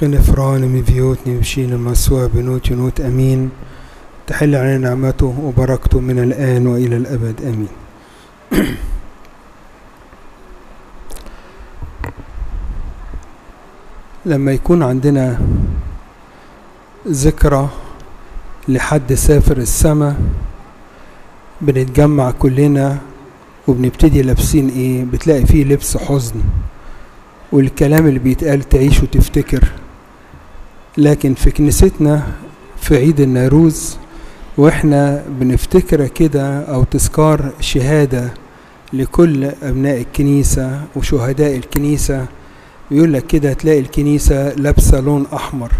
خنفران مفيوتني بشين مسوى بنوت ينوت أمين تحل علينا نعمته وبركته من الآن وإلى الأبد آمين لما يكون عندنا ذكرى لحد سافر السماء بنتجمع كلنا وبنبتدي لابسين ايه بتلاقي فيه لبس حزن والكلام اللي بيتقال تعيش وتفتكر لكن في كنيستنا في عيد الناروز واحنا بنفتكر كده او تذكار شهاده لكل ابناء الكنيسه وشهداء الكنيسه يقول لك كده تلاقي الكنيسه لابسه لون احمر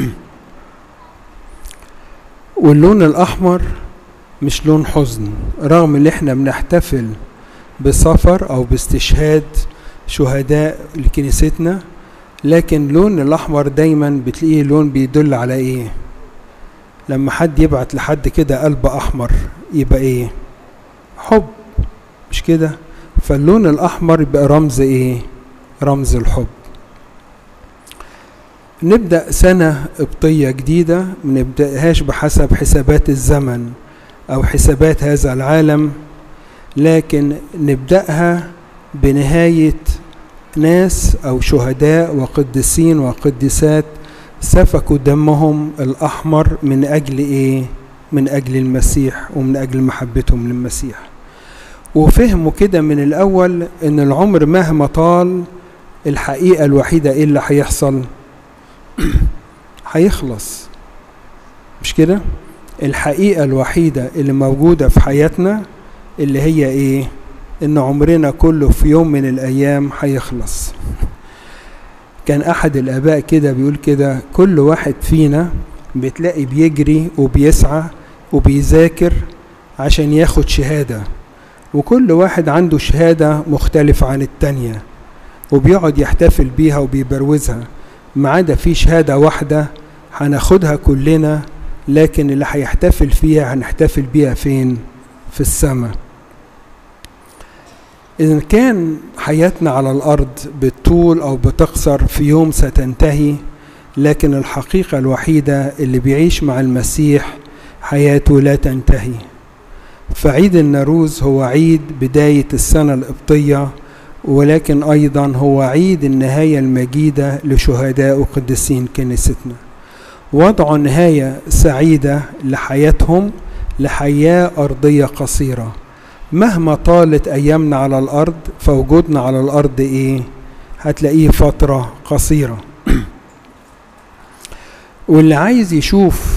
واللون الاحمر مش لون حزن رغم ان احنا بنحتفل بسفر او باستشهاد شهداء لكنيستنا لكن اللون الاحمر دايما بتلاقيه لون بيدل على ايه لما حد يبعت لحد كده قلب احمر يبقى ايه حب مش كده فاللون الاحمر يبقى رمز ايه رمز الحب نبدا سنه قبطيه جديده ما نبداهاش بحسب حسابات الزمن او حسابات هذا العالم لكن نبداها بنهايه ناس او شهداء وقديسين وقديسات سفكوا دمهم الاحمر من اجل ايه من اجل المسيح ومن اجل محبتهم للمسيح وفهموا كده من الاول ان العمر مهما طال الحقيقه الوحيده ايه اللي هيحصل هيخلص مش كده الحقيقه الوحيده اللي موجوده في حياتنا اللي هي ايه ان عمرنا كله في يوم من الايام هيخلص كان احد الاباء كده بيقول كده كل واحد فينا بتلاقي بيجري وبيسعى وبيذاكر عشان ياخد شهاده وكل واحد عنده شهاده مختلفه عن التانيه وبيقعد يحتفل بيها وبيبروزها ما عدا في شهاده واحده هناخدها كلنا لكن اللي هيحتفل فيها هنحتفل بيها فين في السماء إذا كان حياتنا على الأرض بالطول أو بتقصر في يوم ستنتهي لكن الحقيقة الوحيدة اللي بيعيش مع المسيح حياته لا تنتهي فعيد الناروز هو عيد بداية السنة القبطية ولكن أيضا هو عيد النهاية المجيدة لشهداء وقديسين كنيستنا وضعوا نهاية سعيدة لحياتهم لحياة أرضية قصيرة مهما طالت أيامنا على الأرض فوجودنا على الأرض إيه هتلاقيه فترة قصيرة واللي عايز يشوف